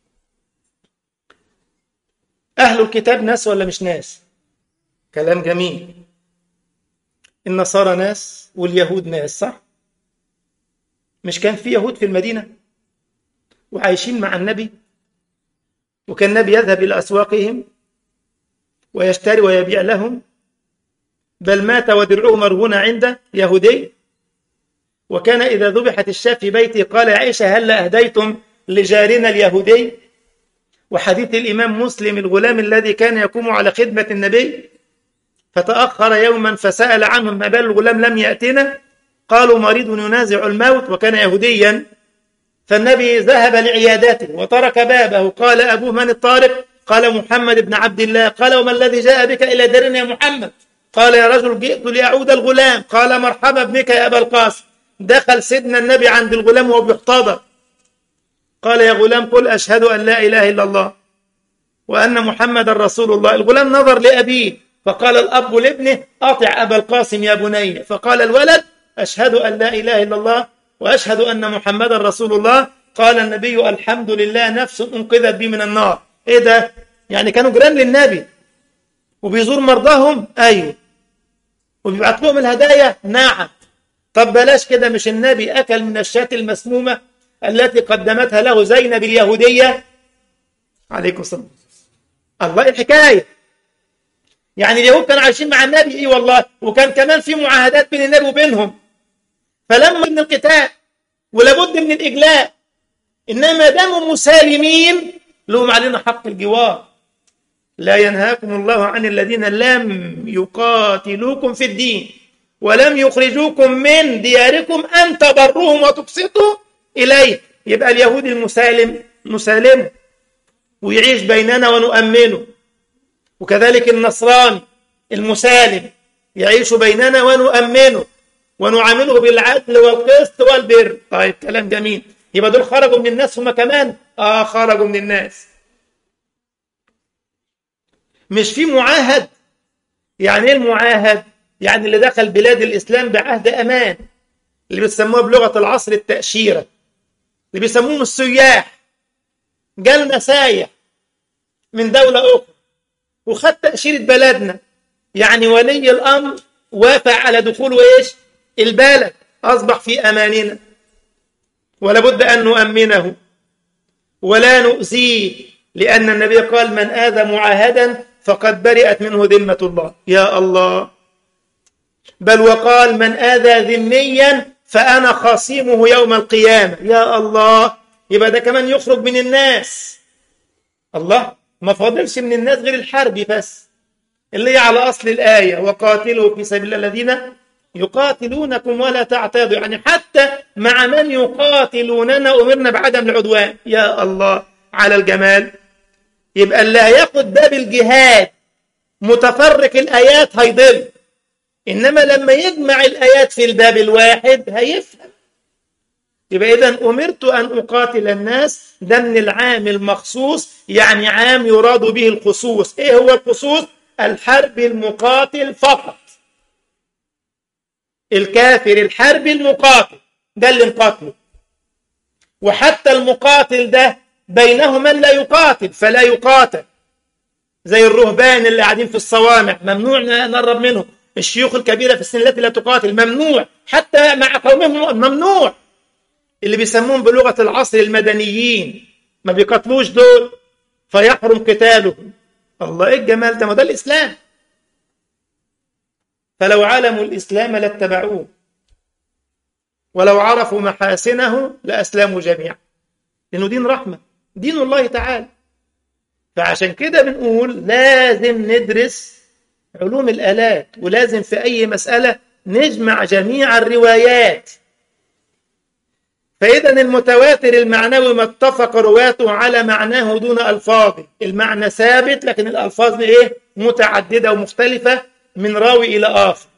اهل الكتاب ناس ولا مش ناس؟ كلام جميل النصارى ناس واليهود ناس صح؟ مش كان في يهود في المدينه وعايشين مع النبي وكان النبي يذهب الى اسواقهم ويشتري ويبيع لهم بل مات ودرعه مرهون عند يهودي وكان إذا ذبحت الشاة في بيته قال يا عائشة هل أهديتم لجارنا اليهودي وحديث الإمام مسلم الغلام الذي كان يقوم على خدمة النبي فتأخر يوما فسأل عنهم ما بال الغلام لم يأتنا قالوا مريض ينازع الموت وكان يهوديا فالنبي ذهب لعيادته وترك بابه قال أبوه من الطارق قال محمد بن عبد الله قال وما الذي جاء بك إلى دارنا يا محمد قال يا رجل جئت لأعود الغلام قال مرحبا بك يا أبا القاسم دخل سيدنا النبي عند الغلام وهو بيحتضر قال يا غلام قل أشهد أن لا إله إلا الله وأن محمد رسول الله الغلام نظر لأبيه فقال الأب لابنه أطع أبا القاسم يا بني فقال الولد أشهد أن لا إله إلا الله وأشهد أن محمد رسول الله قال النبي الحمد لله نفس انقذت بي من النار إيه ده يعني كانوا جيران للنبي وبيزور مرضاهم أيوه وبيبعت لهم الهدايا نعم طب بلاش كده مش النبي أكل من الشاة المسمومة التي قدمتها له زينب اليهودية عليكم السلام الله الحكاية يعني اليهود كانوا عايشين مع النبي ايه والله وكان كمان في معاهدات بين النبي وبينهم فلما من القتال ولابد من الإجلاء إنما ما داموا مسالمين لهم علينا حق الجوار لا ينهاكم الله عن الذين لم يقاتلوكم في الدين ولم يخرجوكم من دياركم أن تبروهم وتقسطوا إليه يبقى اليهود المسالم نسالمه ويعيش بيننا ونؤمنه وكذلك النصراني المسالم يعيش بيننا ونؤمنه ونعامله بالعدل والقسط والبر طيب كلام جميل يبقى دول خرجوا من الناس هم كمان اه خرجوا من الناس مش في معاهد يعني ايه المعاهد يعني اللي دخل بلاد الاسلام بعهد امان اللي بيسموها بلغه العصر التاشيره اللي بيسموهم السياح جالنا سايح من دوله اخرى وخد تاشيره بلدنا يعني ولي الامر وافق على دخوله ايش البلد اصبح في اماننا ولا بد ان نؤمنه ولا نؤذيه لان النبي قال من اذى معاهدا فقد برئت منه ذمه الله يا الله بل وقال من اذى ذميا فانا خصيمه يوم القيامه يا الله يبقى ده كمان يخرج من الناس الله ما فاضلش من الناس غير الحربي بس اللي هي على اصل الايه وقاتلوا في سبيل الله الذين يقاتلونكم ولا تعتادوا يعني حتى مع من يقاتلوننا أمرنا بعدم العدوان يا الله على الجمال يبقى اللي هياخد باب الجهاد متفرق الآيات هيضل إنما لما يجمع الآيات في الباب الواحد هيفهم يبقى إذا أمرت أن أقاتل الناس ده من العام المخصوص يعني عام يراد به الخصوص إيه هو الخصوص؟ الحرب المقاتل فقط الكافر الحربي المقاتل ده اللي مقاتله وحتى المقاتل ده بينه من لا يقاتل فلا يقاتل زي الرهبان اللي قاعدين في الصوامع ممنوع نقرب منهم الشيوخ الكبيرة في السن التي لا تقاتل ممنوع حتى مع قومهم ممنوع اللي بيسموهم بلغة العصر المدنيين ما بيقاتلوش دول فيحرم قتالهم الله ايه الجمال ده ما ده الإسلام فلو علموا الإسلام لاتبعوه ولو عرفوا محاسنه لأسلموا جميعا لأنه دين رحمة دين الله تعالى فعشان كده بنقول لازم ندرس علوم الآلات ولازم في أي مسألة نجمع جميع الروايات فإذا المتواتر المعنوي ما اتفق رواته على معناه دون ألفاظه المعنى ثابت لكن الألفاظ إيه متعددة ومختلفة من راوي إلى آخر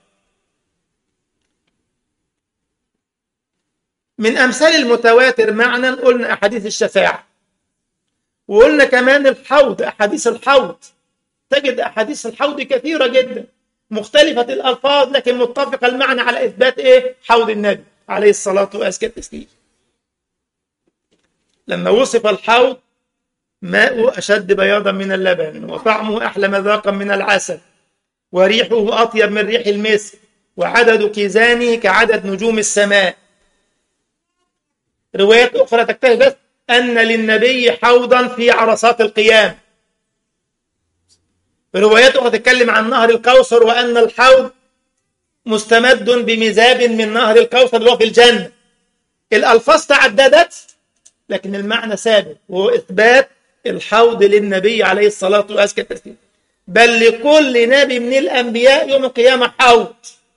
من أمثال المتواتر معنى قلنا أحاديث الشفاعة وقلنا كمان الحوض أحاديث الحوض تجد أحاديث الحوض كثيرة جدا مختلفة الألفاظ لكن متفقة المعنى على إثبات إيه حوض النبي عليه الصلاة وأزكى التسليم لما وصف الحوض ماء أشد بياضا من اللبن وطعمه أحلى مذاقا من العسل وريحه أطيب من ريح المسك وعدد كيزانه كعدد نجوم السماء روايات أخرى تكتفي بس أن للنبي حوضا في عرصات القيام روايات أخرى تتكلم عن نهر الكوثر وأن الحوض مستمد بمزاب من نهر الكوثر اللي هو في الجنة الألفاظ تعددت لكن المعنى ثابت وهو إثبات الحوض للنبي عليه الصلاة والسلام بل لكل نبي من الأنبياء يوم القيامة حوض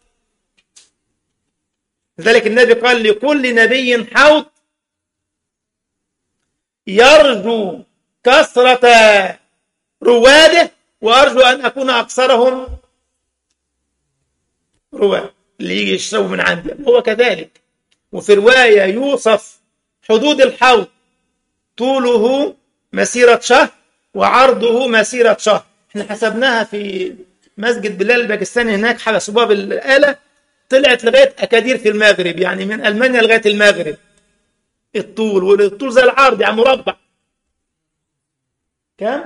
لذلك النبي قال لكل نبي حوض يرجو كثرة رواده وأرجو أن أكون أكثرهم رواه اللي يجي يشربوا من عندي هو كذلك وفي رواية يوصف حدود الحوض طوله مسيرة شهر وعرضه مسيرة شهر احنا حسبناها في مسجد بلال الباكستاني هناك حسبوها بالآلة طلعت لغاية أكادير في المغرب يعني من ألمانيا لغاية المغرب الطول والطول زي العرض يعني مربع كم؟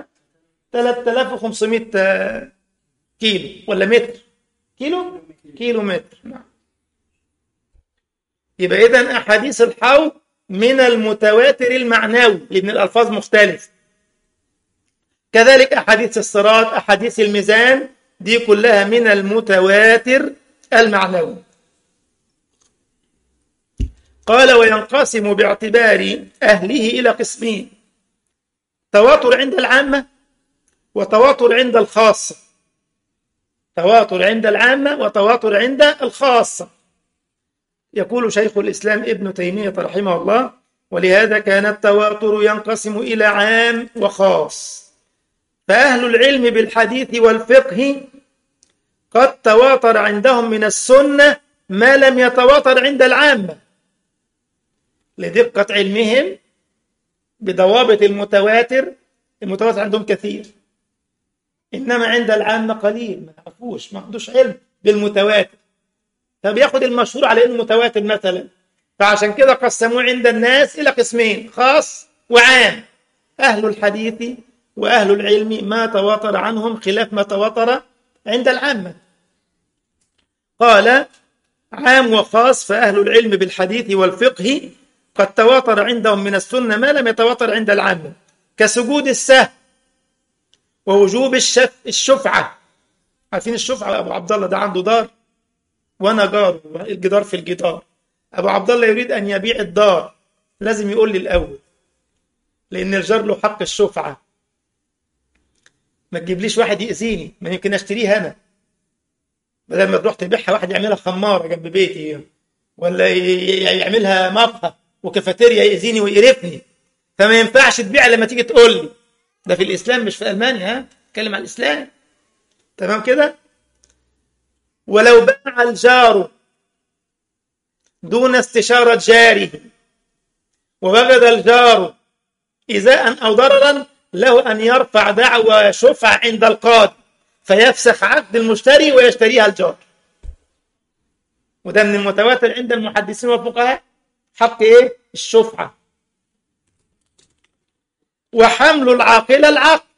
3500 كيلو ولا متر كيلو؟ كيلو متر نعم يبقى إذا أحاديث الحوض من المتواتر المعنوي لأن الألفاظ مختلفة كذلك أحاديث الصراط أحاديث الميزان دي كلها من المتواتر المعنوي قال وينقسم باعتبار أهله إلى قسمين تواتر عند العامة وتواتر عند الخاصة تواتر عند العامة وتواتر عند الخاصة يقول شيخ الإسلام ابن تيمية رحمه الله ولهذا كان التواتر ينقسم إلى عام وخاص فأهل العلم بالحديث والفقه قد تواتر عندهم من السنة ما لم يتواتر عند العامة لدقة علمهم بضوابط المتواتر المتواتر عندهم كثير إنما عند العامة قليل ما يعرفوش ما عندوش علم بالمتواتر فبياخد المشهور على انه متواتر مثلا فعشان كده قسموه عند الناس الى قسمين خاص وعام اهل الحديث واهل العلم ما تواتر عنهم خلاف ما تواتر عند العامه قال عام وخاص فاهل العلم بالحديث والفقه قد تواتر عندهم من السنه ما لم يتواتر عند العامه كسجود السهو ووجوب الشف الشفعه عارفين الشفعه ابو عبد الله ده عنده دار وانا جاره الجدار في الجدار ابو عبد الله يريد ان يبيع الدار لازم يقول لي الاول لان الجار له حق الشفعه ما تجيبليش واحد يأذيني ما يمكن اشتريه انا بدل ما تروح تبيعها واحد يعملها خماره جنب بيتي ولا يعملها مقهى وكافيتيريا يأذيني ويقرفني فما ينفعش تبيع لما تيجي تقول لي ده في الاسلام مش في المانيا ها اتكلم عن الاسلام تمام كده ولو باع الجار دون استشارة جاره ووجد الجار إزاء أو ضررا له أن يرفع دعوى شفعة عند القاضي فيفسخ عقد المشتري ويشتريها الجار وده من المتواتر عند المحدثين والفقهاء حق إيه؟ الشفعة وحمل العاقلة العقل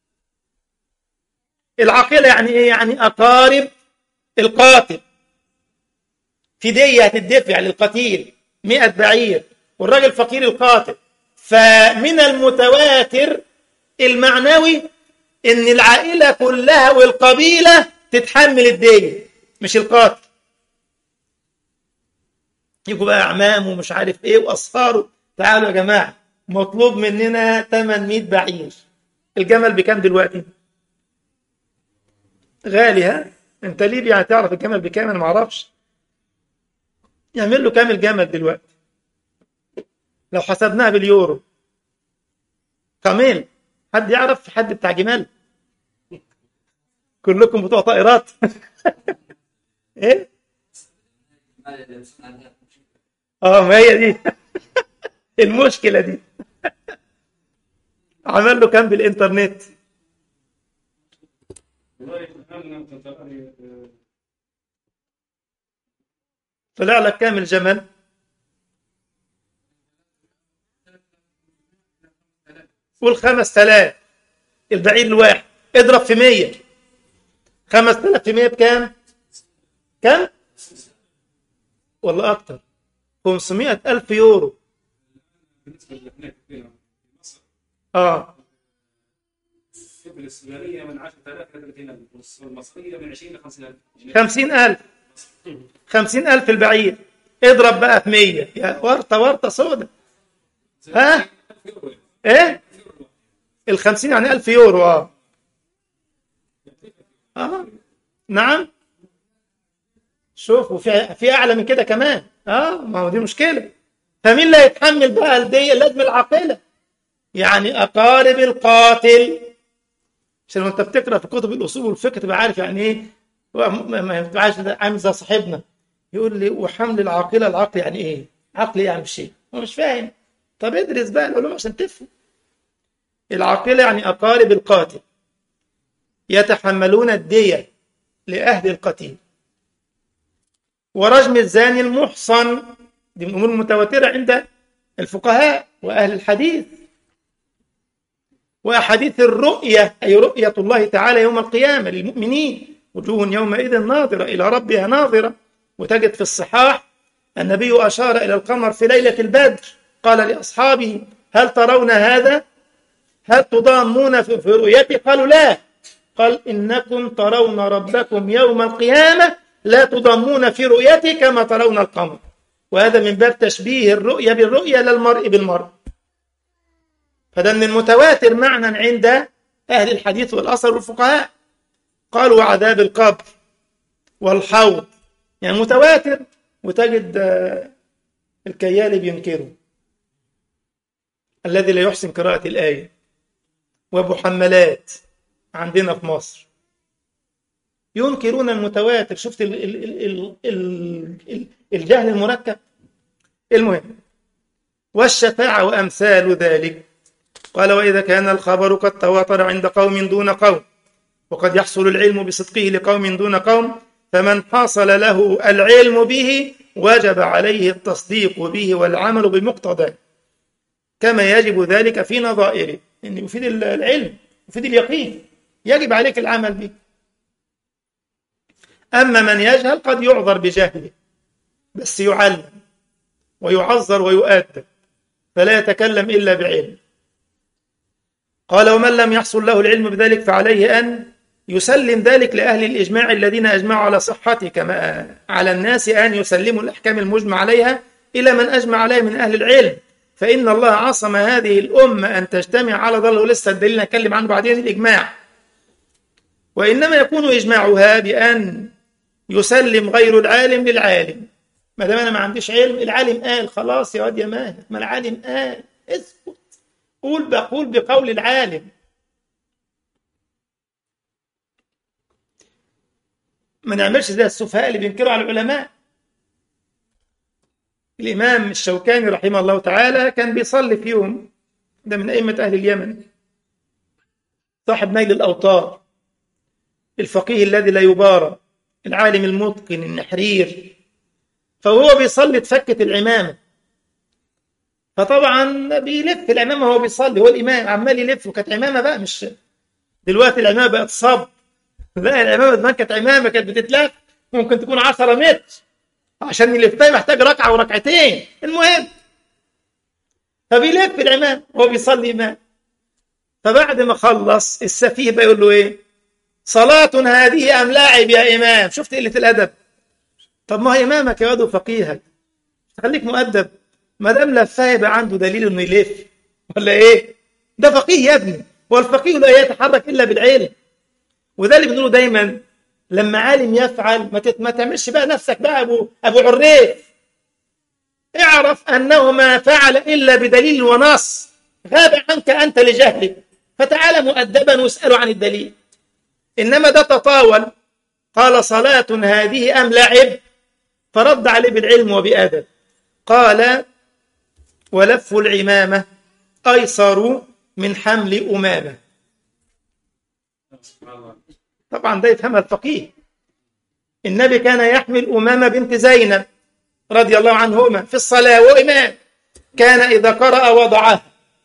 العاقلة يعني إيه؟ يعني أقارب القاتل في دية هتدفع للقتيل مئة بعير والراجل فقير القاتل فمن المتواتر المعنوي ان العائلة كلها والقبيلة تتحمل الدية مش القاتل يجوا بقى اعمام ومش عارف ايه واصهاره تعالوا يا جماعة مطلوب مننا 800 بعير الجمل بكام دلوقتي غالي ها انت ليه يعني تعرف الجمل بكام انا ما اعرفش يعمل له كام الجمل دلوقتي لو حسبناها باليورو كامل حد يعرف حد بتاع جمال كلكم بتوع طائرات ايه اه ما هي دي المشكله دي عمل له كام بالانترنت طلع لك كام الجمل قول خمس تلاف البعير الواحد اضرب في مية خمس تلاف في مية بكام كم والله أكتر خمسمائة ألف يورو آه السبل السودانية من 10000 إلى 30000 والمصرية من 20 ل 50000 خمسين ألف خمسين ألف البعير اضرب بقى في مية يا ورطة ورطة سودة ها ايه الخمسين يعني ألف يورو اه اه نعم شوف وفي في اعلى من كده كمان اه ما هو دي مشكله فمين اللي هيتحمل بقى الدية لازم العاقله يعني اقارب القاتل عشان وانت بتقرا في كتب الاصول والفقه تبقى عارف يعني ايه ما ينفعش عامل زي صاحبنا يقول لي وحمل العاقله العقل يعني ايه؟ عقل يعني شيء هو مش فاهم طب ادرس بقى العلوم عشان تفهم العاقله يعني اقارب القاتل يتحملون الدية لأهل القتيل ورجم الزاني المحصن دي من الأمور المتواترة عند الفقهاء وأهل الحديث وأحاديث الرؤية أي رؤية الله تعالى يوم القيامة للمؤمنين وجوه يومئذ ناظرة إلى ربها ناظرة وتجد في الصحاح النبي أشار إلى القمر في ليلة البدر قال لأصحابه هل ترون هذا هل تضامون في في رؤيتي قالوا لا قال إنكم ترون ربكم يوم القيامة لا تضامون في رؤيتي كما ترون القمر وهذا من باب تشبيه الرؤية بالرؤية للمرء بالمرء فده من المتواتر معنى عند أهل الحديث والأثر والفقهاء قالوا عذاب القبر والحوض يعني متواتر وتجد آه، الكيالي بينكره الذي لا يحسن قراءة الآية وأبو حمالات عندنا في مصر ينكرون المتواتر شفت ال ال ال ال ال الجهل المركب المهم والشفاعة وأمثال ذلك قال وإذا كان الخبر قد تواتر عند قوم دون قوم وقد يحصل العلم بصدقه لقوم دون قوم فمن حصل له العلم به وجب عليه التصديق به والعمل بمقتضاه كما يجب ذلك في نظائره إن يفيد العلم يفيد اليقين يجب عليك العمل به أما من يجهل قد يعذر بجهله بس يعلم ويعذر ويؤدب فلا يتكلم إلا بعلم قال ومن لم يحصل له العلم بذلك فعليه أن يسلم ذلك لأهل الإجماع الذين أجمعوا على صحته كما على الناس أن يسلموا الأحكام المجمع عليها إلى من أجمع عليها من أهل العلم فإن الله عصم هذه الأمة أن تجتمع على ضل ولسه الدليل نتكلم عنه بعدين الإجماع وإنما يكون إجماعها بأن يسلم غير العالم للعالم ما دام أنا ما عنديش علم العالم قال خلاص يا واد يا ماهر ما العالم قال اسكت قول بقول بقول العالم ما نعملش زي السفهاء اللي بينكروا على العلماء الإمام الشوكاني رحمه الله تعالى كان بيصلي في يوم ده من أئمة أهل اليمن صاحب نيل الأوطار الفقيه الذي لا يبارى العالم المتقن النحرير فهو بيصلي اتفكت العمامة فطبعا بيلف العمامة وهو بيصلي هو الإمام عمال يلف وكانت عمامة بقى مش دلوقتي العمامة بقت صب لا العمامة زمان كانت عمامة كانت بتتلف ممكن تكون 10 متر عشان يلفها محتاج ركعة وركعتين المهم فبيلف العمام وهو بيصلي إمام فبعد ما خلص السفيه بيقول له إيه صلاة هذه أم لاعب يا إمام شفت قلة الأدب طب ما هي إمامك يا واد فقيهك خليك مؤدب ما دام لفها يبقى عنده دليل إنه يلف ولا إيه ده فقيه يا ابني والفقيه لا يتحرك إلا بالعلم وده اللي بنقوله دايما لما عالم يفعل ما, تت... ما تعملش بقى نفسك بقى أبو, أبو عريف اعرف أنه ما فعل إلا بدليل ونص غاب عنك أنت لجهلك فتعال مؤدبا واسأله عن الدليل إنما ده تطاول قال صلاة هذه أم لعب فرد عليه بالعلم وبأدب قال ولف العمامة أيسر من حمل أمامة سبحان الله طبعا ده يفهمها الفقيه النبي كان يحمل أمامة بنت زينب رضي الله عنهما في الصلاة وإمام كان إذا قرأ وضعها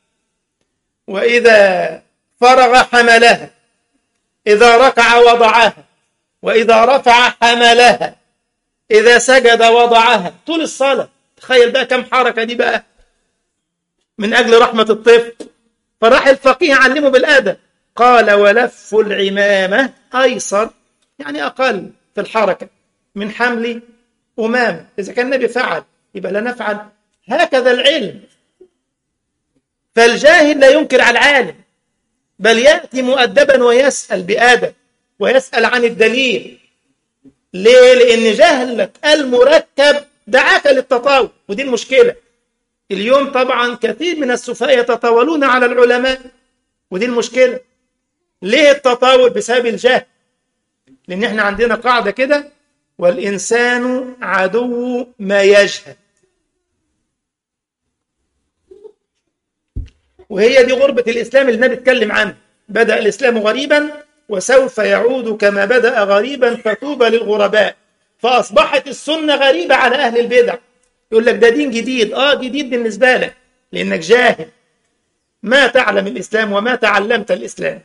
وإذا فرغ حملها إذا ركع وضعها وإذا رفع حملها إذا سجد وضعها طول الصلاة تخيل بقى كم حركة دي بقى من أجل رحمة الطفل فراح الفقيه علمه بالأدب قال ولف العمامة أيسر يعني أقل في الحركة من حمل أمامة إذا كان النبي فعل يبقى لا نفعل هكذا العلم فالجاهل لا ينكر على العالم بل يأتي مؤدبا ويسأل بأدب ويسأل عن الدليل ليه؟ لأن جهلك المركب دعاك للتطاول ودي المشكلة اليوم طبعا كثير من السفهاء يتطاولون على العلماء ودي المشكلة ليه التطاول بسبب الجهل لأن احنا عندنا قاعدة كده والإنسان عدو ما يجهل وهي دي غربة الإسلام اللي النبي اتكلم عنها بدأ الإسلام غريبا وسوف يعود كما بدأ غريبا فطوبى للغرباء فأصبحت السنة غريبة على أهل البدع يقول لك ده دين جديد آه جديد بالنسبة لك لأنك جاهل ما تعلم الإسلام وما تعلمت الإسلام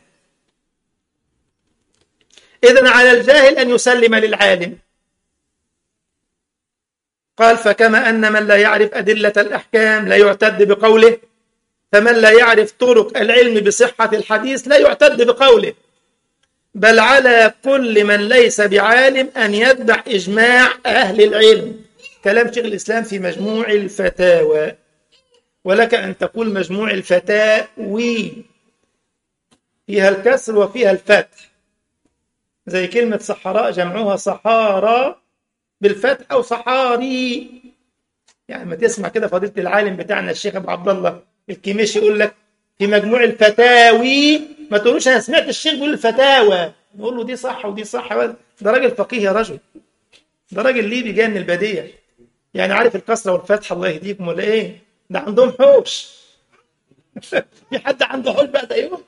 إذن على الجاهل أن يسلم للعالم قال فكما أن من لا يعرف أدلة الأحكام لا يعتد بقوله فمن لا يعرف طرق العلم بصحة الحديث لا يعتد بقوله بل على كل من ليس بعالم أن يتبع إجماع أهل العلم كلام شيخ الإسلام في مجموع الفتاوى ولك أن تقول مجموع الفتاوي فيها الكسر وفيها الفتح زي كلمة صحراء جمعوها صحارى بالفتح أو صحاري يعني ما تسمع كده فضيلة العالم بتاعنا الشيخ أبو عبد الله الكميشي يقول لك في مجموع الفتاوي ما تقولوش أنا سمعت الشيخ بيقول الفتاوى نقول له دي صح ودي صح ده راجل فقيه يا رجل ده راجل ليبي جاي من البادية يعني عارف الكسرة والفتحة الله يهديكم ولا إيه ده عندهم حوش في حد عنده حوش بقى زيهم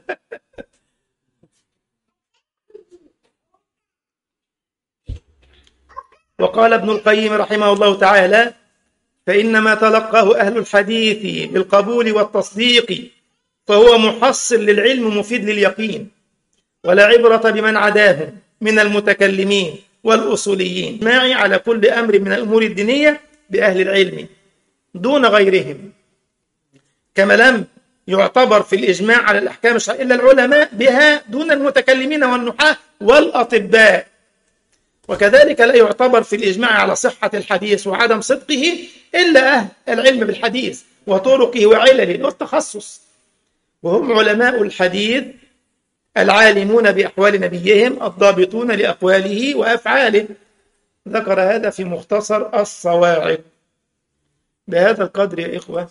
وقال ابن القيم رحمه الله تعالى فإنما تلقاه أهل الحديث بالقبول والتصديق فهو محصل للعلم مفيد لليقين ولا عبرة بمن عداهم من المتكلمين والأصوليين معي على كل أمر من الأمور الدينية بأهل العلم دون غيرهم كما لم يعتبر في الإجماع على الأحكام الشرعية إلا العلماء بها دون المتكلمين والنحاة والأطباء وكذلك لا يعتبر في الإجماع على صحة الحديث وعدم صدقه إلا أهل العلم بالحديث وطرقه وعلله والتخصص وهم علماء الحديث العالمون بأحوال نبيهم الضابطون لأقواله وأفعاله ذكر هذا في مختصر الصواعق بهذا القدر يا إخوة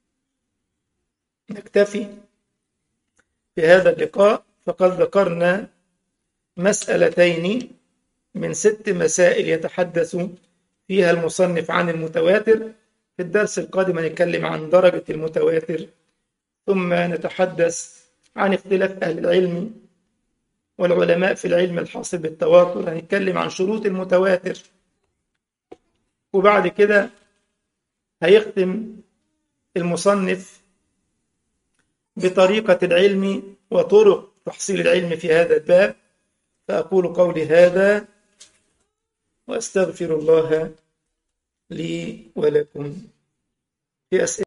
نكتفي بهذا اللقاء فقد ذكرنا مسألتين من ست مسائل يتحدث فيها المصنف عن المتواتر في الدرس القادم نتكلم عن درجة المتواتر ثم نتحدث عن اختلاف أهل العلم والعلماء في العلم الحاصل بالتواتر هنتكلم عن شروط المتواتر وبعد كده هيختم المصنف بطريقة العلم وطرق تحصيل العلم في هذا الباب فأقول قولي هذا وأستغفر الله لي ولكم في أسئلة